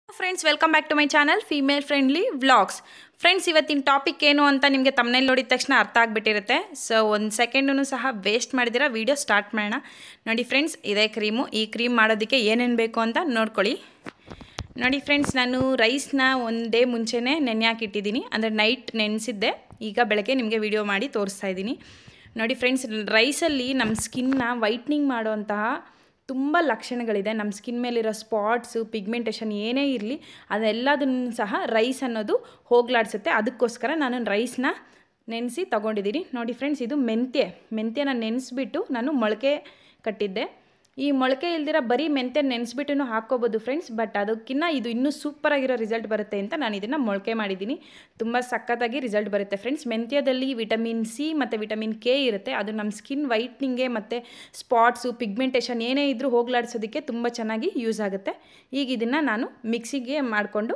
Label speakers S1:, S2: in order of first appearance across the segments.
S1: friends welcome back to my channel female friendly vlogs friends ಇವತ್ತಿನ topic ಏನು ಅಂತ ನಿಮಗೆ ತಮ್ಮನೇಲಿ ನೋಡಿದ ತಕ್ಷಣ ಅರ್ಥ ಆಗಿಬಿಟ್ಟಿರುತ್ತೆ ಸೊ ಒಂದು ಸೆಕೆಂಡೂ ಸಹ ವೇಸ್ಟ್ ಮಾಡಿದಿರ ವೀಡಿಯೋ ಸ್ಟಾರ್ಟ್ ಮಾಡೋಣ ನೋಡಿ ಫ್ರೆಂಡ್ಸ್ ಇದೇ ಕ್ರೀಮು ಈ ಕ್ರೀಮ್ ಮಾಡೋದಕ್ಕೆ ಏನೇನು ಬೇಕು ಅಂತ ನೋಡ್ಕೊಳ್ಳಿ ನೋಡಿ ಫ್ರೆಂಡ್ಸ್ ನಾನು ರೈಸ್ನ ಒಂದು ಡೇ ಮುಂಚೆನೇ ನೆನೆ ಹಾಕಿಟ್ಟಿದ್ದೀನಿ ಅಂದರೆ ನೈಟ್ ನೆನೆಸಿದ್ದೆ ಈಗ ಬೆಳಗ್ಗೆ ನಿಮಗೆ ವಿಡಿಯೋ ಮಾಡಿ ತೋರಿಸ್ತಾ ಇದ್ದೀನಿ ನೋಡಿ ಫ್ರೆಂಡ್ಸ್ ರೈಸಲ್ಲಿ ನಮ್ಮ ಸ್ಕಿನ್ನ ವೈಟ್ನಿಂಗ್ ಮಾಡುವಂತಹ ತುಂಬ ಲಕ್ಷಣಗಳಿದೆ ನಮ್ಮ ಸ್ಕಿನ್ ಮೇಲಿರೋ ಸ್ಪಾಟ್ಸು ಪಿಗ್ಮೆಂಟೇಷನ್ ಏನೇ ಇರಲಿ ಅದೆಲ್ಲದನ್ನು ಸಹ ರೈಸ್ ಅನ್ನೋದು ಹೋಗ್ಲಾಡ್ಸುತ್ತೆ ಅದಕ್ಕೋಸ್ಕರ ನಾನು ರೈಸ್ನ ನೆನೆಸಿ ತೊಗೊಂಡಿದ್ದೀನಿ ನೋಡಿ ಫ್ರೆಂಡ್ಸ್ ಇದು ಮೆಂತ್ಯ ಮೆಂತ್ಯನ ನೆನೆಸ್ಬಿಟ್ಟು ನಾನು ಮೊಳಕೆ ಕಟ್ಟಿದ್ದೆ ಈ ಮೊಳಕೆ ಇಲ್ದಿರ ಬರೀ ಮೆಂತ್ಯ ನೆನೆಸ್ಬಿಟ್ಟು ಹಾಕ್ಕೋಬೋದು ಫ್ರೆಂಡ್ಸ್ ಬಟ್ ಅದಕ್ಕಿಂತ ಇದು ಇನ್ನೂ ಸೂಪರಾಗಿರೋ ರಿಸಲ್ಟ್ ಬರುತ್ತೆ ಅಂತ ನಾನು ಇದನ್ನು ಮೊಳಕೆ ಮಾಡಿದ್ದೀನಿ ತುಂಬ ಸಖತ್ತಾಗಿ ರಿಸಲ್ಟ್ ಬರುತ್ತೆ ಫ್ರೆಂಡ್ಸ್ ಮೆಂತ್ಯದಲ್ಲಿ ವಿಟಮಿನ್ ಸಿ ಮತ್ತು ವಿಟಮಿನ್ ಕೆ ಇರುತ್ತೆ ಅದು ನಮ್ಮ ಸ್ಕಿನ್ ವೈಟ್ನಿಂಗ್ಗೆ ಮತ್ತು ಸ್ಪಾಟ್ಸು ಪಿಗ್ಮೆಂಟೇಷನ್ ಏನೇ ಇದ್ದರೂ ಹೋಗ್ಲಾಡ್ಸೋದಕ್ಕೆ ತುಂಬ ಚೆನ್ನಾಗಿ ಯೂಸ್ ಆಗುತ್ತೆ ಈಗ ಇದನ್ನು ನಾನು ಮಿಕ್ಸಿಗೆ ಮಾಡಿಕೊಂಡು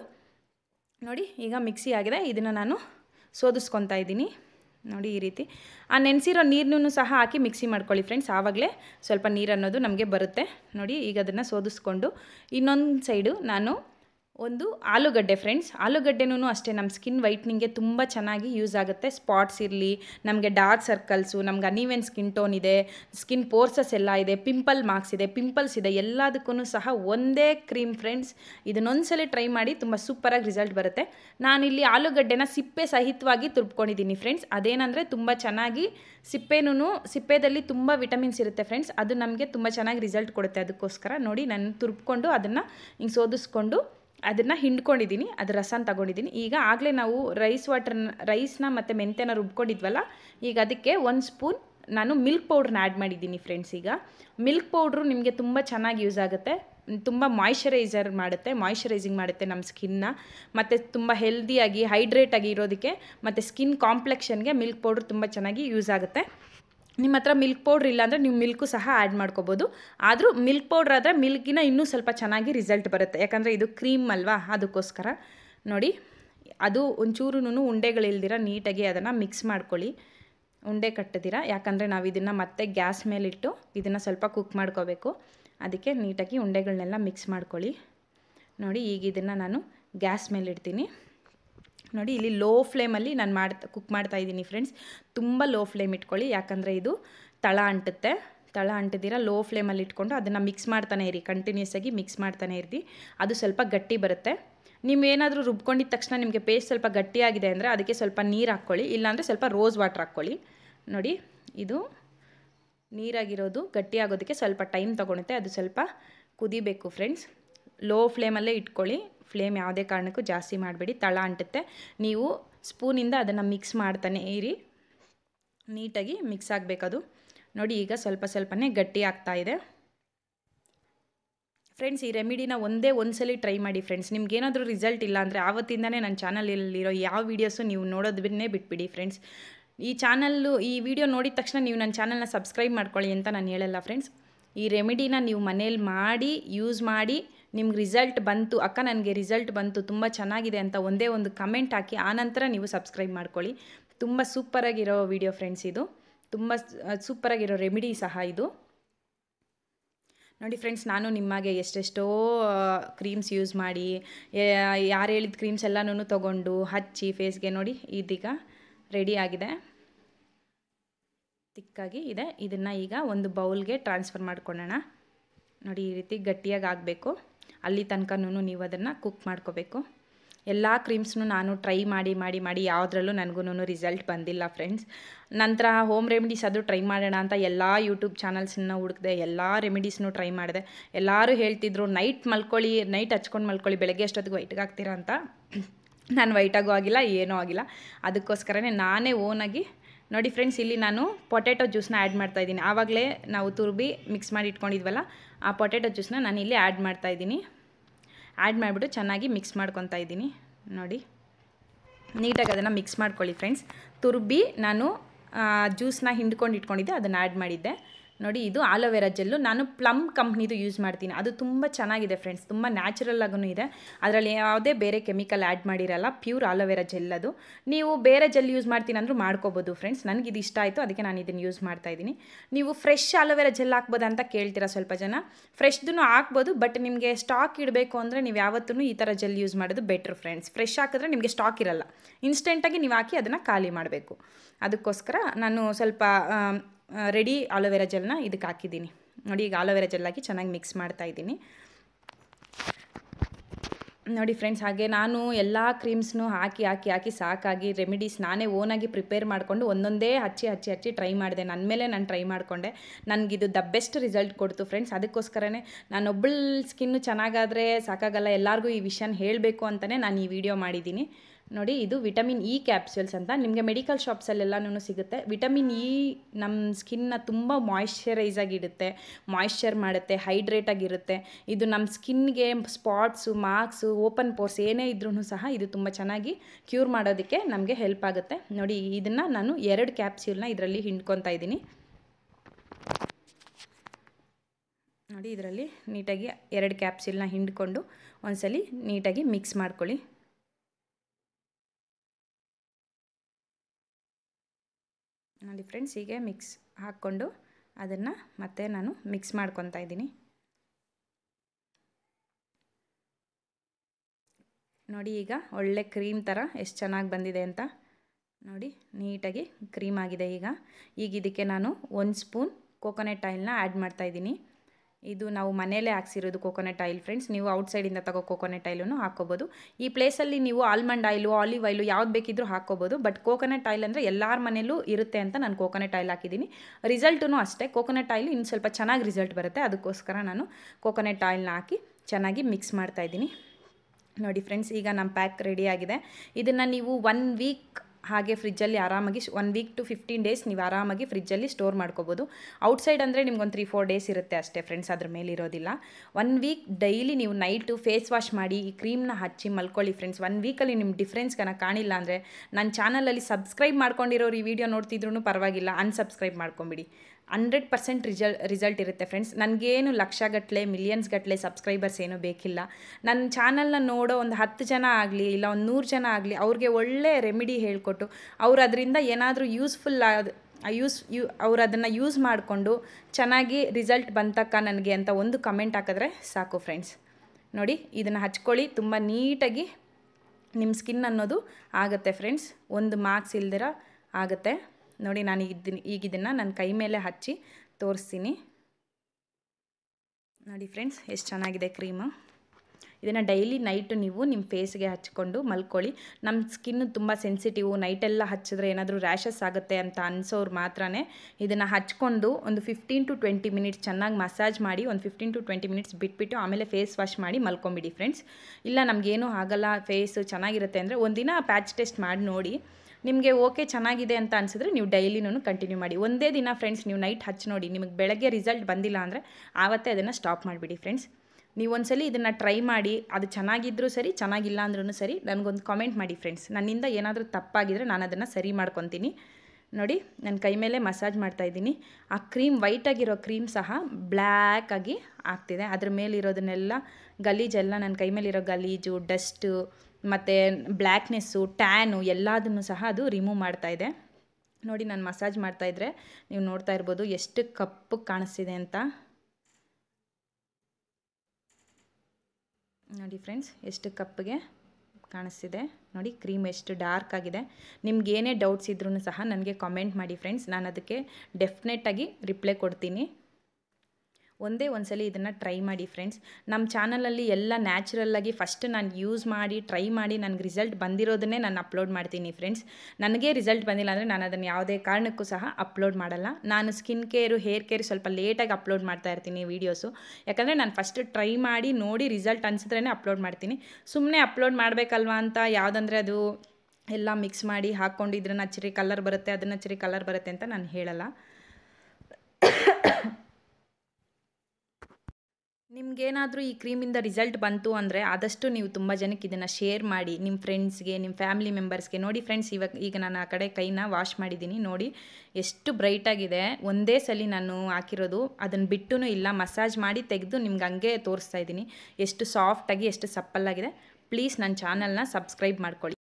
S1: ನೋಡಿ ಈಗ ಮಿಕ್ಸಿ ಆಗಿದೆ ಇದನ್ನು ನಾನು ಸೋದಿಸ್ಕೊತಾ ಇದ್ದೀನಿ ನೋಡಿ ಈ ರೀತಿ ಆ ನೆನೆಸಿರೋ ನೀರನ್ನು ಸಹ ಹಾಕಿ ಮಿಕ್ಸಿ ಮಾಡ್ಕೊಳ್ಳಿ ಫ್ರೆಂಡ್ಸ್ ಆವಾಗಲೇ ಸ್ವಲ್ಪ ನೀರು ಅನ್ನೋದು ನಮಗೆ ಬರುತ್ತೆ ನೋಡಿ ಈಗ ಅದನ್ನು ಸೋದಿಸ್ಕೊಂಡು ಇನ್ನೊಂದು ಸೈಡು ನಾನು ಒಂದು ಆಲೂಗಡ್ಡೆ ಫ್ರೆಂಡ್ಸ್ ಆಲೂಗಡ್ಡೆನೂ ಅಷ್ಟೇ ನಮ್ಮ ಸ್ಕಿನ್ ವೈಟ್ನಿಂಗ್ಗೆ ತುಂಬ ಚೆನ್ನಾಗಿ ಯೂಸ್ ಆಗುತ್ತೆ ಸ್ಪಾಟ್ಸ್ ಇರಲಿ ನಮಗೆ ಡಾರ್ಕ್ ಸರ್ಕಲ್ಸು ನಮ್ಗೆ ಅನೀವೆನ್ ಸ್ಕಿನ್ ಟೋನ್ ಇದೆ ಸ್ಕಿನ್ ಪೋರ್ಸಸ್ ಎಲ್ಲ ಇದೆ ಪಿಂಪಲ್ ಮಾರ್ಕ್ಸ್ ಇದೆ ಪಿಂಪಲ್ಸ್ ಇದೆ ಎಲ್ಲದಕ್ಕೂ ಸಹ ಒಂದೇ ಕ್ರೀಮ್ ಫ್ರೆಂಡ್ಸ್ ಇದನ್ನೊಂದ್ಸಲ ಟ್ರೈ ಮಾಡಿ ತುಂಬ ಸೂಪರಾಗಿ ರಿಸಲ್ಟ್ ಬರುತ್ತೆ ನಾನಿಲ್ಲಿ ಆಲೂಗಡ್ಡೆನ ಸಿಪ್ಪೆ ಸಹಿತವಾಗಿ ತುರ್ಬ್ಕೊಂಡಿದ್ದೀನಿ ಫ್ರೆಂಡ್ಸ್ ಅದೇನಂದರೆ ತುಂಬ ಚೆನ್ನಾಗಿ ಸಿಪ್ಪೆನೂ ಸಿಪ್ಪೆದಲ್ಲಿ ತುಂಬ ವಿಟಮಿನ್ಸ್ ಇರುತ್ತೆ ಫ್ರೆಂಡ್ಸ್ ಅದು ನಮಗೆ ತುಂಬ ಚೆನ್ನಾಗಿ ರಿಸಲ್ಟ್ ಕೊಡುತ್ತೆ ಅದಕ್ಕೋಸ್ಕರ ನೋಡಿ ನಾನು ತುರ್ಬ್ಕೊಂಡು ಅದನ್ನು ಹಿಂಗೆ ಸೋದಿಸ್ಕೊಂಡು ಅದನ್ನು ಹಿಂಡ್ಕೊಂಡಿದ್ದೀನಿ ಅದು ರಸನ ತಗೊಂಡಿದ್ದೀನಿ ಈಗ ಆಗಲೇ ನಾವು ರೈಸ್ ವಾಟರ್ನ ರೈಸ್ನ ಮತ್ತು ಮೆಂತ್ಯನ ರುಬ್ಕೊಂಡಿದ್ವಲ್ಲ ಈಗ ಅದಕ್ಕೆ ಒಂದು ಸ್ಪೂನ್ ನಾನು ಮಿಲ್ಕ್ ಪೌಡ್ರನ್ನ ಆ್ಯಡ್ ಮಾಡಿದ್ದೀನಿ ಫ್ರೆಂಡ್ಸ್ ಈಗ ಮಿಲ್ಕ್ ಪೌಡ್ರು ನಿಮಗೆ ತುಂಬ ಚೆನ್ನಾಗಿ ಯೂಸ್ ಆಗುತ್ತೆ ತುಂಬ ಮಾಯ್ಶ್ಚರೈಸರ್ ಮಾಡುತ್ತೆ ಮಾಯ್ಶ್ಚರೈಸಿಂಗ್ ಮಾಡುತ್ತೆ ನಮ್ಮ ಸ್ಕಿನ್ನ ಮತ್ತು ತುಂಬ ಹೆಲ್ದಿಯಾಗಿ ಹೈಡ್ರೇಟಾಗಿ ಇರೋದಕ್ಕೆ ಮತ್ತು ಸ್ಕಿನ್ ಕಾಂಪ್ಲೆಕ್ಷನ್ಗೆ ಮಿಲ್ಕ್ ಪೌಡ್ರ್ ತುಂಬ ಚೆನ್ನಾಗಿ ಯೂಸ್ ಆಗುತ್ತೆ ನಿಮ್ಮ ಹತ್ರ ಮಿಲ್ಕ್ ಪೌಡ್ರ್ ಇಲ್ಲಾಂದರೆ ನೀವು ಮಿಲ್ಕು ಸಹ ಆ್ಯಡ್ ಮಾಡ್ಕೋಬೋದು ಆದರೂ ಮಿಲ್ಕ್ ಪೌಡ್ರ್ ಆದರೆ ಮಿಲ್ಕಿನ ಇನ್ನೂ ಸ್ವಲ್ಪ ಚೆನ್ನಾಗಿ ರಿಸಲ್ಟ್ ಬರುತ್ತೆ ಯಾಕಂದರೆ ಇದು ಕ್ರೀಮ್ ಅಲ್ವಾ ಅದಕ್ಕೋಸ್ಕರ ನೋಡಿ ಅದು ಒಂಚೂರು ಉಂಡೆಗಳಿಲ್ದಿರ ನೀಟಾಗಿ ಅದನ್ನು ಮಿಕ್ಸ್ ಮಾಡ್ಕೊಳ್ಳಿ ಉಂಡೆ ಕಟ್ಟದಿರ ಯಾಕಂದರೆ ನಾವು ಇದನ್ನು ಮತ್ತೆ ಗ್ಯಾಸ್ ಮೇಲಿಟ್ಟು ಇದನ್ನು ಸ್ವಲ್ಪ ಕುಕ್ ಮಾಡ್ಕೋಬೇಕು ಅದಕ್ಕೆ ನೀಟಾಗಿ ಉಂಡೆಗಳನ್ನೆಲ್ಲ ಮಿಕ್ಸ್ ಮಾಡ್ಕೊಳ್ಳಿ ನೋಡಿ ಈಗ ಇದನ್ನು ನಾನು ಗ್ಯಾಸ್ ಮೇಲೆ ಇಡ್ತೀನಿ ನೋಡಿ ಇಲ್ಲಿ ಲೋ ಫ್ಲೇಮಲ್ಲಿ ನಾನು ಮಾಡ್ತಾ ಕುಕ್ ಮಾಡ್ತಾ ಇದ್ದೀನಿ ಫ್ರೆಂಡ್ಸ್ ತುಂಬ ಲೋ ಫ್ಲೇಮ್ ಇಟ್ಕೊಳ್ಳಿ ಯಾಕಂದರೆ ಇದು ತಳ ಅಂಟುತ್ತೆ ತಳ ಅಂಟಿದ್ದೀರ ಲೋ ಫ್ಲೇಮಲ್ಲಿ ಇಟ್ಕೊಂಡು ಅದನ್ನು ಮಿಕ್ಸ್ ಮಾಡ್ತಾನೆ ಇರಿ ಕಂಟಿನ್ಯೂಸ್ ಆಗಿ ಮಿಕ್ಸ್ ಮಾಡ್ತಾನೆ ಇರ್ರಿ ಅದು ಸ್ವಲ್ಪ ಗಟ್ಟಿ ಬರುತ್ತೆ ನೀವು ಏನಾದರೂ ರುಬ್ಕೊಂಡಿದ್ದ ತಕ್ಷಣ ನಿಮಗೆ ಪೇಸ್ಟ್ ಸ್ವಲ್ಪ ಗಟ್ಟಿಯಾಗಿದೆ ಅಂದರೆ ಅದಕ್ಕೆ ಸ್ವಲ್ಪ ನೀರು ಹಾಕ್ಕೊಳ್ಳಿ ಇಲ್ಲಾಂದರೆ ಸ್ವಲ್ಪ ರೋಸ್ ವಾಟ್ರ್ ಹಾಕ್ಕೊಳ್ಳಿ ನೋಡಿ ಇದು ನೀರಾಗಿರೋದು ಗಟ್ಟಿಯಾಗೋದಕ್ಕೆ ಸ್ವಲ್ಪ ಟೈಮ್ ತೊಗೊಳುತ್ತೆ ಅದು ಸ್ವಲ್ಪ ಕುದಿಬೇಕು ಫ್ರೆಂಡ್ಸ್ ಲೋ ಫ್ಲೇಮಲ್ಲೇ ಇಟ್ಕೊಳ್ಳಿ ಫ್ಲೇಮ್ ಯಾವುದೇ ಕಾರಣಕ್ಕೂ ಜಾಸ್ತಿ ಮಾಡಬೇಡಿ ತಳ ಅಂಟುತ್ತೆ ನೀವು ಸ್ಪೂನಿಂದ ಅದನ್ನು ಮಿಕ್ಸ್ ಮಾಡ್ತಾನೆ ಇರಿ ನೀಟಾಗಿ ಮಿಕ್ಸ್ ಆಗಬೇಕದು ನೋಡಿ ಈಗ ಸ್ವಲ್ಪ ಸ್ವಲ್ಪನೇ ಗಟ್ಟಿ ಆಗ್ತಾ ಇದೆ ಫ್ರೆಂಡ್ಸ್ ಈ ರೆಮಿಡಿನ ಒಂದೇ ಒಂದ್ಸಲಿ ಟ್ರೈ ಮಾಡಿ ಫ್ರೆಂಡ್ಸ್ ನಿಮ್ಗೇನಾದರೂ ರಿಸಲ್ಟ್ ಇಲ್ಲ ಅಂದರೆ ಆವತ್ತಿಂದನೇ ನನ್ನ ಚಾನಲಲ್ಲಿರೋ ಯಾವ ವೀಡಿಯೋಸು ನೀವು ನೋಡೋದನ್ನೇ ಬಿಟ್ಬಿಡಿ ಫ್ರೆಂಡ್ಸ್ ಈ ಚಾನಲ್ಲು ಈ ವಿಡಿಯೋ ನೋಡಿದ ತಕ್ಷಣ ನೀವು ನನ್ನ ಚಾನಲ್ನ ಸಬ್ಸ್ಕ್ರೈಬ್ ಮಾಡ್ಕೊಳ್ಳಿ ಅಂತ ನಾನು ಹೇಳಲ್ಲ ಫ್ರೆಂಡ್ಸ್ ಈ ರೆಮಿಡಿನ ನೀವು ಮನೇಲಿ ಮಾಡಿ ಯೂಸ್ ಮಾಡಿ ನಿಮ್ಗೆ ರಿಸಲ್ಟ್ ಬಂತು ಅಕ್ಕ ನನಗೆ ರಿಸಲ್ಟ್ ಬಂತು ತುಂಬ ಚೆನ್ನಾಗಿದೆ ಅಂತ ಒಂದೇ ಒಂದು ಕಮೆಂಟ್ ಹಾಕಿ ಆನಂತರ ನೀವು ಸಬ್ಸ್ಕ್ರೈಬ್ ಮಾಡ್ಕೊಳ್ಳಿ ತುಂಬ ಸೂಪರಾಗಿರೋ ವಿಡಿಯೋ ಫ್ರೆಂಡ್ಸ್ ಇದು ತುಂಬ ಸೂಪರಾಗಿರೋ ರೆಮಿಡಿ ಸಹ ಇದು ನೋಡಿ ಫ್ರೆಂಡ್ಸ್ ನಾನು ನಿಮಗೆ ಎಷ್ಟೆಷ್ಟೋ ಕ್ರೀಮ್ಸ್ ಯೂಸ್ ಮಾಡಿ ಯಾರು ಹೇಳಿದ ಕ್ರೀಮ್ಸ್ ಎಲ್ಲನೂ ತೊಗೊಂಡು ಹಚ್ಚಿ ಫೇಸ್ಗೆ ನೋಡಿ ಇದೀಗ ರೆಡಿ ಆಗಿದೆ ತಿಕ್ಕಾಗಿ ಇದೆ ಇದನ್ನು ಈಗ ಒಂದು ಬೌಲ್ಗೆ ಟ್ರಾನ್ಸ್ಫರ್ ಮಾಡ್ಕೊಳ್ಳೋಣ ನೋಡಿ ಈ ರೀತಿ ಗಟ್ಟಿಯಾಗಿ ಆಗಬೇಕು ಅಲ್ಲಿ ತನಕನೂ ನೀವು ಅದನ್ನು ಕುಕ್ ಮಾಡ್ಕೋಬೇಕು ಎಲ್ಲ ಕ್ರೀಮ್ಸ್ನು ನಾನು ಟ್ರೈ ಮಾಡಿ ಮಾಡಿ ಮಾಡಿ ಯಾವುದ್ರಲ್ಲೂ ನನಗೂ ರಿಸಲ್ಟ್ ಬಂದಿಲ್ಲ ಫ್ರೆಂಡ್ಸ್ ನಂತರ ಹೋಮ್ ರೆಮಿಡೀಸ್ ಅದು ಟ್ರೈ ಮಾಡೋಣ ಅಂತ ಎಲ್ಲ ಯೂಟ್ಯೂಬ್ ಚಾನಲ್ಸನ್ನ ಹುಡುಕಿದೆ ಎಲ್ಲ ರೆಮಿಡೀಸ್ನು ಟ್ರೈ ಮಾಡಿದೆ ಎಲ್ಲರೂ ಹೇಳ್ತಿದ್ರು ನೈಟ್ ಮಲ್ಕೊಳ್ಳಿ ನೈಟ್ ಹಚ್ಕೊಂಡು ಮಲ್ಕೊಳ್ಳಿ ಬೆಳಗ್ಗೆ ಅಷ್ಟೊತ್ತಿಗೆ ವೈಟ್ಗೆ ಆಗ್ತೀರಾ ಅಂತ ನಾನು ವೈಟಾಗೂ ಆಗಿಲ್ಲ ಏನೂ ಆಗಿಲ್ಲ ಅದಕ್ಕೋಸ್ಕರನೇ ನಾನೇ ಓನಾಗಿ ನೋಡಿ ಫ್ರೆಂಡ್ಸ್ ಇಲ್ಲಿ ನಾನು ಪೊಟ್ಯಾಟೊ ಜ್ಯೂಸ್ನ ಆ್ಯಡ್ ಮಾಡ್ತಾಯಿದ್ದೀನಿ ಆವಾಗಲೇ ನಾವು ತುರ್ಬಿ ಮಿಕ್ಸ್ ಮಾಡಿ ಇಟ್ಕೊಂಡಿದ್ವಲ್ಲ ಆ ಪೊಟ್ಯಾಟೊ ಜ್ಯೂಸ್ನ ನಾನು ಇಲ್ಲಿ ಆ್ಯಡ್ ಮಾಡ್ತಾಯಿದ್ದೀನಿ ಆ್ಯಡ್ ಮಾಡಿಬಿಟ್ಟು ಚೆನ್ನಾಗಿ ಮಿಕ್ಸ್ ಮಾಡ್ಕೊತಾ ಇದ್ದೀನಿ ನೋಡಿ ನೀಟಾಗಿ ಅದನ್ನು ಮಿಕ್ಸ್ ಮಾಡ್ಕೊಳ್ಳಿ ಫ್ರೆಂಡ್ಸ್ ತುರ್ಬಿ ನಾನು ಜ್ಯೂಸ್ನ ಹಿಂಡ್ಕೊಂಡು ಇಟ್ಕೊಂಡಿದ್ದೆ ಅದನ್ನು ಆ್ಯಡ್ ಮಾಡಿದ್ದೆ ನೋಡಿ ಇದು ಆಲೋವೆರಾ ಜೆಲ್ಲು ನಾನು ಪ್ಲಮ್ ಕಂಪ್ನಿದು ಯೂಸ್ ಮಾಡ್ತೀನಿ ಅದು ತುಂಬ ಚೆನ್ನಾಗಿದೆ ಫ್ರೆಂಡ್ಸ್ ತುಂಬ ನ್ಯಾಚುರಲ್ ಆಗೂ ಇದೆ ಅದರಲ್ಲಿ ಯಾವುದೇ ಬೇರೆ ಕೆಮಿಕಲ್ ಆ್ಯಡ್ ಮಾಡಿರಲ್ಲ ಪ್ಯೂರ್ ಆಲೋವೆರಾ ಜೆಲ್ ಅದು ನೀವು ಬೇರೆ ಜೆಲ್ ಯೂಸ್ ಮಾಡ್ತೀನಿ ಅಂದರೂ ಮಾಡ್ಕೋಬೋದು ಫ್ರೆಂಡ್ಸ್ ನನಗೆ ಇದು ಇಷ್ಟ ಆಯಿತು ಅದಕ್ಕೆ ನಾನು ಇದನ್ನು ಯೂಸ್ ಮಾಡ್ತಾ ಇದ್ದೀನಿ ನೀವು ಫ್ರೆಶ್ ಆಲೋವೆರಾ ಜೆಲ್ ಹಾಕ್ಬೋದು ಅಂತ ಕೇಳ್ತೀರಾ ಸ್ವಲ್ಪ ಜನ ಫ್ರೆಶ್ದು ಹಾಕ್ಬೋದು ಬಟ್ ನಿಮಗೆ ಸ್ಟಾಕ್ ಇಡಬೇಕು ಅಂದರೆ ನೀವು ಯಾವತ್ತೂ ಈ ಥರ ಜೆಲ್ ಯೂಸ್ ಮಾಡೋದು ಬೆಟ್ರ್ ಫ್ರೆಂಡ್ಸ್ ಫ್ರೆಶ್ ಹಾಕಿದ್ರೆ ನಿಮಗೆ ಸ್ಟಾಕ್ ಇರಲ್ಲ ಇನ್ಸ್ಟೆಂಟಾಗಿ ನೀವು ಹಾಕಿ ಅದನ್ನು ಖಾಲಿ ಮಾಡಬೇಕು ಅದಕ್ಕೋಸ್ಕರ ನಾನು ಸ್ವಲ್ಪ ರೆಡಿ ಆಲೋವೆರಾ ಜೆಲ್ನ ಇದಕ್ಕೆ ಹಾಕಿದ್ದೀನಿ ನೋಡಿ ಈಗ ಆಲೋವೆರಾ ಜೆಲ್ ಹಾಕಿ ಚೆನ್ನಾಗಿ ಮಿಕ್ಸ್ ಮಾಡ್ತಾ ಇದ್ದೀನಿ ನೋಡಿ ಫ್ರೆಂಡ್ಸ್ ಹಾಗೆ ನಾನು ಎಲ್ಲ ಕ್ರೀಮ್ಸ್ನು ಹಾಕಿ ಹಾಕಿ ಹಾಕಿ ಸಾಕಾಗಿ ರೆಮಿಡೀಸ್ ನಾನೇ ಓನಾಗಿ ಪ್ರಿಪೇರ್ ಮಾಡಿಕೊಂಡು ಒಂದೊಂದೇ ಹಚ್ಚಿ ಹಚ್ಚಿ ಹಚ್ಚಿ ಟ್ರೈ ಮಾಡಿದೆ ನನ್ನ ಮೇಲೆ ನಾನು ಟ್ರೈ ಮಾಡಿಕೊಂಡೆ ನನಗಿದು ದ ಬೆಸ್ಟ್ ರಿಸಲ್ಟ್ ಕೊಡ್ತು ಫ್ರೆಂಡ್ಸ್ ಅದಕ್ಕೋಸ್ಕರನೇ ನಾನೊಬ್ಬಳ ಸ್ಕಿನ್ನು ಚೆನ್ನಾಗಾದರೆ ಸಾಕಾಗಲ್ಲ ಎಲ್ಲರಿಗೂ ಈ ವಿಷಯನ ಹೇಳಬೇಕು ಅಂತಲೇ ನಾನು ಈ ವಿಡಿಯೋ ಮಾಡಿದ್ದೀನಿ ನೋಡಿ ಇದು ವಿಟಮಿನ್ ಇ ಕ್ಯಾಪ್ಸೂಲ್ಸ್ ಅಂತ ನಿಮಗೆ ಮೆಡಿಕಲ್ ಶಾಪ್ಸಲ್ಲೆಲ್ಲನೂ ಸಿಗುತ್ತೆ ವಿಟಮಿನ್ ಇ ನಮ್ಮ ಸ್ಕಿನ್ನ ತುಂಬ ಮಾಯ್ಶ್ಚರೈಸ್ ಆಗಿಡುತ್ತೆ ಮಾಯ್ಶ್ಚರ್ ಮಾಡುತ್ತೆ ಹೈಡ್ರೇಟ್ ಆಗಿರುತ್ತೆ ಇದು ನಮ್ಮ ಸ್ಕಿನ್ಗೆ ಸ್ಪಾಟ್ಸು ಮಾರ್ಕ್ಸು ಓಪನ್ ಪೋರ್ಸ್ ಏನೇ ಇದ್ರೂ ಸಹ ಇದು ತುಂಬ ಚೆನ್ನಾಗಿ ಕ್ಯೂರ್ ಮಾಡೋದಕ್ಕೆ ನಮಗೆ ಹೆಲ್ಪ್ ಆಗುತ್ತೆ ನೋಡಿ ಇದನ್ನು ನಾನು ಎರಡು ಕ್ಯಾಪ್ಸ್ಯೂಲ್ನ ಇದರಲ್ಲಿ ಹಿಂಡ್ಕೊತಾ ಇದ್ದೀನಿ ನೋಡಿ ಇದರಲ್ಲಿ ನೀಟಾಗಿ ಎರಡು ಕ್ಯಾಪ್ಸೂಲ್ನ ಹಿಂಡ್ಕೊಂಡು ಒಂದ್ಸಲಿ ನೀಟಾಗಿ ಮಿಕ್ಸ್ ಮಾಡ್ಕೊಳ್ಳಿ ನೋಡಿ ಫ್ರೆಂಡ್ಸ್ ಹೀಗೆ ಮಿಕ್ಸ್ ಹಾಕ್ಕೊಂಡು ಅದನ್ನು ಮತ್ತೆ ನಾನು ಮಿಕ್ಸ್ ಮಾಡ್ಕೊತಾ ಇದ್ದೀನಿ ನೋಡಿ ಈಗ ಒಳ್ಳೆ ಕ್ರೀಮ್ ಥರ ಎಷ್ಟು ಚೆನ್ನಾಗಿ ಬಂದಿದೆ ಅಂತ ನೋಡಿ ನೀಟಾಗಿ ಕ್ರೀಮ್ ಆಗಿದೆ ಈಗ ಈಗ ಇದಕ್ಕೆ ನಾನು ಒಂದು ಸ್ಪೂನ್ ಕೋಕೋನಟ್ ಆಯಿಲ್ನ ಆ್ಯಡ್ ಮಾಡ್ತಾಯಿದ್ದೀನಿ ಇದು ನಾವು ಮನೆಯಲ್ಲೇ ಹಾಕ್ಸಿರೋದು ಕೋಕೋನಟ್ ಆಯಿಲ್ ಫ್ರೆಂಡ್ಸ್ ನೀವು ಔಟ್ಸೈಡಿಂದ ತಗೋ ಕೋಕೋನಟ್ ಆಯಿಲನ್ನು ಹಾಕ್ಕೋಬೋದು ಈ ಪ್ಲೇಸಲ್ಲಿ ನೀವು ಆಲ್ಮಂಡ್ ಆಯಿಲು ಆಲಿವ್ ಆಯಿಲು ಯಾವ್ದು ಬೇಕಿದ್ರೂ ಹಾಕ್ಕೋಬೋದು ಬಟ್ ಕೋಕೋನಟ್ ಆಯಿಲ್ ಅಂದರೆ ಎಲ್ಲರ ಮನೇಲೂ ಇರುತ್ತೆ ಅಂತ ನಾನು ಕೋಕೋನಟ್ ಆಯಿಲ್ ಹಾಕಿದ್ದೀನಿ ರಿಸಲ್ಟೂ ಅಷ್ಟೇ ಕೋಕೋನಟ್ ಆಯಿಲ್ ಇನ್ನು ಸ್ವಲ್ಪ ಚೆನ್ನಾಗಿ ರಿಸಲ್ಟ್ ಬರುತ್ತೆ ಅದಕ್ಕೋಸ್ಕರ ನಾನು ಕೋಕೋನಟ್ ಆಯಿಲ್ನ ಹಾಕಿ ಚೆನ್ನಾಗಿ ಮಿಕ್ಸ್ ಮಾಡ್ತಾಯಿದ್ದೀನಿ ನೋಡಿ ಫ್ರೆಂಡ್ಸ್ ಈಗ ನಮ್ಮ ಪ್ಯಾಕ್ ರೆಡಿ ಆಗಿದೆ ಇದನ್ನು ನೀವು ಒನ್ ವೀಕ್ ಹಾಗೆ ಫ್ರಿಜ್ಜಲ್ಲಿ ಆರಾಮಾಗಿ one week to fifteen days ನೀವು ಆರಾಮಾಗಿ ಫ್ರಿಜ್ಜಲ್ಲಿ ಸ್ಟೋರ್ ಮಾಡ್ಕೋಬೋದು ಔಟ್ಸೈಡ್ ಅಂದರೆ ನಿಮ್ಗೊಂದು ತ್ರೀ ಫೋರ್ ಡೇಸ್ ಇರುತ್ತೆ ಅಷ್ಟೇ ಫ್ರೆಂಡ್ಸ್ ಅದ್ರ ಮೇಲೆ ಇರೋದಿಲ್ಲ ಒನ್ ವೀಕ್ ಡೈಲಿ ನೀವು ನೈಟು ಫೇಸ್ ವಾಶ್ ಮಾಡಿ ಈ ಕ್ರೀಮ್ನ ಹಚ್ಚಿ ಮಲ್ಕೊಳ್ಳಿ ಫ್ರೆಂಡ್ಸ್ ಒನ್ ವೀಕಲ್ಲಿ ನಿಮ್ಮ ಡಿಫ್ರೆನ್ಸ್ ಕನ ಕಾಣಿಲ್ಲ ಅಂದರೆ ನನ್ನ ಚಾನಲಲ್ಲಿ ಸಬ್ಸ್ಕ್ರೈಬ್ ಮಾಡ್ಕೊಂಡಿರೋರು ಈ ವಿಡಿಯೋ ನೋಡ್ತಿದ್ರು ಪರವಾಗಿಲ್ಲ ಅನ್ಸಬ್ಸ್ಕ್ರೈಬ್ ಮಾಡ್ಕೊಂಬಿಡಿ ಹಂಡ್ರೆಡ್ ಪರ್ಸೆಂಟ್ ರಿಸಲ್ ರಿಸಲ್ಟ್ ಇರುತ್ತೆ ಫ್ರೆಂಡ್ಸ್ ನನಗೇನು ಲಕ್ಷಗಟ್ಟಲೆ ಮಿಲಿಯನ್ಸ್ ಗಟ್ಟಲೆ ಸಬ್ಸ್ಕ್ರೈಬರ್ಸ್ ಏನೂ ಬೇಕಿಲ್ಲ ನನ್ನ ಚಾನಲ್ನ ನೋಡೋ ಒಂದು ಹತ್ತು ಜನ ಆಗಲಿ ಇಲ್ಲ ಒಂದು ನೂರು ಜನ ಆಗಲಿ ಅವ್ರಿಗೆ ಒಳ್ಳೆ ರೆಮಿಡಿ ಹೇಳಿಕೊಟ್ಟು ಅವ್ರು ಅದರಿಂದ ಏನಾದರೂ ಯೂಸ್ಫುಲ್ ಆದ ಯೂಸ್ ಯೂ ಅವ್ರು ಅದನ್ನು ಯೂಸ್ ಮಾಡಿಕೊಂಡು ಚೆನ್ನಾಗಿ ರಿಸಲ್ಟ್ ಬಂತಕ್ಕ ನನಗೆ ಅಂತ ಒಂದು ಕಮೆಂಟ್ ಹಾಕಿದ್ರೆ ಸಾಕು ಫ್ರೆಂಡ್ಸ್ ನೋಡಿ ಇದನ್ನು ಹಚ್ಕೊಳ್ಳಿ ತುಂಬ ನೀಟಾಗಿ ನಿಮ್ಮ ಸ್ಕಿನ್ ಅನ್ನೋದು ಆಗುತ್ತೆ ಫ್ರೆಂಡ್ಸ್ ಒಂದು ಮಾರ್ಕ್ಸ್ ಇಲ್ದಿರ ಆಗುತ್ತೆ ನೋಡಿ ನಾನು ಇದನ್ನ ಈಗ ಇದನ್ನು ನನ್ನ ಕೈ ಮೇಲೆ ಹಚ್ಚಿ ತೋರಿಸ್ತೀನಿ ನೋಡಿ ಫ್ರೆಂಡ್ಸ್ ಎಷ್ಟು ಚೆನ್ನಾಗಿದೆ ಕ್ರೀಮು ಇದನ್ನು ಡೈಲಿ ನೈಟು ನೀವು ನಿಮ್ಮ ಫೇಸ್ಗೆ ಹಚ್ಕೊಂಡು ಮಲ್ಕೊಳ್ಳಿ ನಮ್ಮ ಸ್ಕಿನ್ನು ತುಂಬ ಸೆನ್ಸಿಟಿವ್ ನೈಟೆಲ್ಲ ಹಚ್ಚಿದ್ರೆ ಏನಾದರೂ ರ್ಯಾಷಸ್ ಆಗುತ್ತೆ ಅಂತ ಅನ್ಸೋರು ಮಾತ್ರ ಇದನ್ನು ಹಚ್ಕೊಂಡು ಒಂದು ಫಿಫ್ಟೀನ್ ಟು ಟ್ವೆಂಟಿ ಮಿನಿಟ್ಸ್ ಚೆನ್ನಾಗಿ ಮಸಾಜ್ ಮಾಡಿ ಒಂದು ಫಿಫ್ಟೀನ್ ಟು ಟ್ವೆಂಟಿ ಮಿನಿಟ್ಸ್ ಬಿಟ್ಬಿಟ್ಟು ಆಮೇಲೆ ಫೇಸ್ ವಾಶ್ ಮಾಡಿ ಮಲ್ಕೊಂಬಿಡಿ ಫ್ರೆಂಡ್ಸ್ ಇಲ್ಲ ನಮಗೇನೂ ಆಗಲ್ಲ ಫೇಸು ಚೆನ್ನಾಗಿರುತ್ತೆ ಅಂದರೆ ಒಂದಿನ ಪ್ಯಾಚ್ ಟೆಸ್ಟ್ ಮಾಡಿ ನೋಡಿ ನಿಮಗೆ ಓಕೆ ಚೆನ್ನಾಗಿದೆ ಅಂತ ಅನಿಸಿದ್ರೆ ನೀವು ಡೈಲಿನೂ ಕಂಟಿನ್ಯೂ ಮಾಡಿ ಒಂದೇ ದಿನ ಫ್ರೆಂಡ್ಸ್ ನೀವು ನೈಟ್ ಹಚ್ಚಿ ನೋಡಿ ನಿಮಗೆ ಬೆಳಗ್ಗೆ ರಿಸಲ್ಟ್ ಬಂದಿಲ್ಲ ಅಂದರೆ ಆವತ್ತೇ ಅದನ್ನು ಸ್ಟಾಪ್ ಮಾಡಿಬಿಡಿ ಫ್ರೆಂಡ್ಸ್ ನೀವು ಒಂದ್ಸಲಿ ಇದನ್ನು ಟ್ರೈ ಮಾಡಿ ಅದು ಚೆನ್ನಾಗಿದ್ದರೂ ಸರಿ ಚೆನ್ನಾಗಿಲ್ಲ ಅಂದ್ರೂ ಸರಿ ನನಗೊಂದು ಕಾಮೆಂಟ್ ಮಾಡಿ ಫ್ರೆಂಡ್ಸ್ ನನ್ನಿಂದ ಏನಾದರೂ ತಪ್ಪಾಗಿದ್ರೆ ನಾನು ಅದನ್ನು ಸರಿ ಮಾಡ್ಕೊತೀನಿ ನೋಡಿ ನನ್ನ ಕೈ ಮೇಲೆ ಮಸಾಜ್ ಮಾಡ್ತಾಯಿದ್ದೀನಿ ಆ ಕ್ರೀಮ್ ವೈಟಾಗಿರೋ ಕ್ರೀಮ್ ಸಹ ಬ್ಲ್ಯಾಕ್ ಆಗಿ ಆಗ್ತಿದೆ ಅದ್ರ ಮೇಲಿರೋದನ್ನೆಲ್ಲ ಗಲೀಜೆಲ್ಲ ನನ್ನ ಕೈ ಮೇಲಿರೋ ಗಲೀಜು ಡಸ್ಟು ಮತ್ತು ಬ್ಲ್ಯಾಕ್ನೆಸ್ಸು ಟ್ಯಾನು ಎಲ್ಲದನ್ನು ಸಹ ಅದು ರಿಮೂವ್ ಮಾಡ್ತಾಯಿದೆ ನೋಡಿ ನಾನು ಮಸಾಜ್ ಮಾಡ್ತಾಯಿದ್ರೆ ನೀವು ನೋಡ್ತಾ ಇರ್ಬೋದು ಎಷ್ಟು ಕಪ್ಪು ಕಾಣಿಸ್ತಿದೆ ಅಂತ ನೋಡಿ ಫ್ರೆಂಡ್ಸ್ ಎಷ್ಟು ಕಪ್ಪಿಗೆ ಕಾಣಿಸ್ತಿದೆ ನೋಡಿ ಕ್ರೀಮ್ ಎಷ್ಟು ಡಾರ್ಕ್ ಆಗಿದೆ ನಿಮ್ಗೆ ಏನೇ ಡೌಟ್ಸ್ ಇದ್ರೂ ಸಹ ನನಗೆ ಕಾಮೆಂಟ್ ಮಾಡಿ ಫ್ರೆಂಡ್ಸ್ ನಾನು ಅದಕ್ಕೆ ಡೆಫಿನೆಟಾಗಿ ರಿಪ್ಲೈ ಕೊಡ್ತೀನಿ ಒಂದೇ ಒಂದ್ಸಲಿ ಇದನ್ನು ಟ್ರೈ ಮಾಡಿ ಫ್ರೆಂಡ್ಸ್ ನಮ್ಮ ಚಾನಲಲ್ಲಿ ಎಲ್ಲ ನ್ಯಾಚುರಲ್ಲಾಗಿ ಫಸ್ಟ್ ನಾನು ಯೂಸ್ ಮಾಡಿ ಟ್ರೈ ಮಾಡಿ ನನಗೆ ರಿಸಲ್ಟ್ ಬಂದಿರೋದನ್ನೇ ನಾನು ಅಪ್ಲೋಡ್ ಮಾಡ್ತೀನಿ ಫ್ರೆಂಡ್ಸ್ ನನಗೆ ರಿಸಲ್ಟ್ ಬಂದಿಲ್ಲ ಅಂದರೆ ನಾನು ಅದನ್ನು ಯಾವುದೇ ಕಾರಣಕ್ಕೂ ಸಹ ಅಪ್ಲೋಡ್ ಮಾಡಲ್ಲ ನಾನು ಸ್ಕಿನ್ ಕೇರು ಹೇರ್ ಕೇರ್ ಸ್ವಲ್ಪ ಲೇಟಾಗಿ ಅಪ್ಲೋಡ್ ಮಾಡ್ತಾ ಇರ್ತೀನಿ ವೀಡಿಯೋಸು ಯಾಕಂದರೆ ನಾನು ಫಸ್ಟ್ ಟ್ರೈ ಮಾಡಿ ನೋಡಿ ರಿಸಲ್ಟ್ ಅನಿಸಿದ್ರೇ ಅಪ್ಲೋಡ್ ಮಾಡ್ತೀನಿ ಸುಮ್ಮನೆ ಅಪ್ಲೋಡ್ ಮಾಡಬೇಕಲ್ವಾ ಅಂತ ಯಾವುದಂದ್ರೆ ಅದು ಎಲ್ಲ ಮಿಕ್ಸ್ ಮಾಡಿ ಹಾಕ್ಕೊಂಡು ಇದ್ರನ್ನ ಹಚ್ಚಿರಿ ಕಲರ್ ಬರುತ್ತೆ ಅದನ್ನು ಹಚ್ಚಿರಿ ಕಲರ್ ಬರುತ್ತೆ ಅಂತ ನಾನು ಹೇಳಲ್ಲ ನಿಮಗೆ ನಿಮ್ಗೇನಾದರೂ ಈ ಕ್ರೀಮಿಂದ ರಿಸಲ್ಟ್ ಬಂತು ಅಂದರೆ ಆದಷ್ಟು ನೀವು ತುಂಬ ಜನಕ್ಕೆ ಇದನ್ನು ಶೇರ್ ಮಾಡಿ ನಿಮ್ಮ ಫ್ರೆಂಡ್ಸ್ಗೆ ನಿಮ್ಮ ಫ್ಯಾಮಿಲಿ ಮೆಂಬರ್ಸ್ಗೆ ನೋಡಿ ಫ್ರೆಂಡ್ಸ್ ಇವಾಗ ಈಗ ನಾನು ಆ ಕಡೆ ಕೈನ ವಾಶ್ ಮಾಡಿದ್ದೀನಿ ನೋಡಿ ಎಷ್ಟು ಬ್ರೈಟಾಗಿದೆ ಒಂದೇ ಸಲ ನಾನು ಹಾಕಿರೋದು ಅದನ್ನು ಬಿಟ್ಟು ಇಲ್ಲ ಮಸಾಜ್ ಮಾಡಿ ತೆಗೆದು ನಿಮ್ಗೆ ಹಂಗೆ ತೋರಿಸ್ತಾ ಇದ್ದೀನಿ ಎಷ್ಟು ಸಾಫ್ಟಾಗಿ ಎಷ್ಟು ಸಪ್ಪಲ್ಲಾಗಿದೆ ಪ್ಲೀಸ್ ನನ್ನ ಚಾನಲ್ನ ಸಬ್ಸ್ಕ್ರೈಬ್ ಮಾಡ್ಕೊಳ್ಳಿ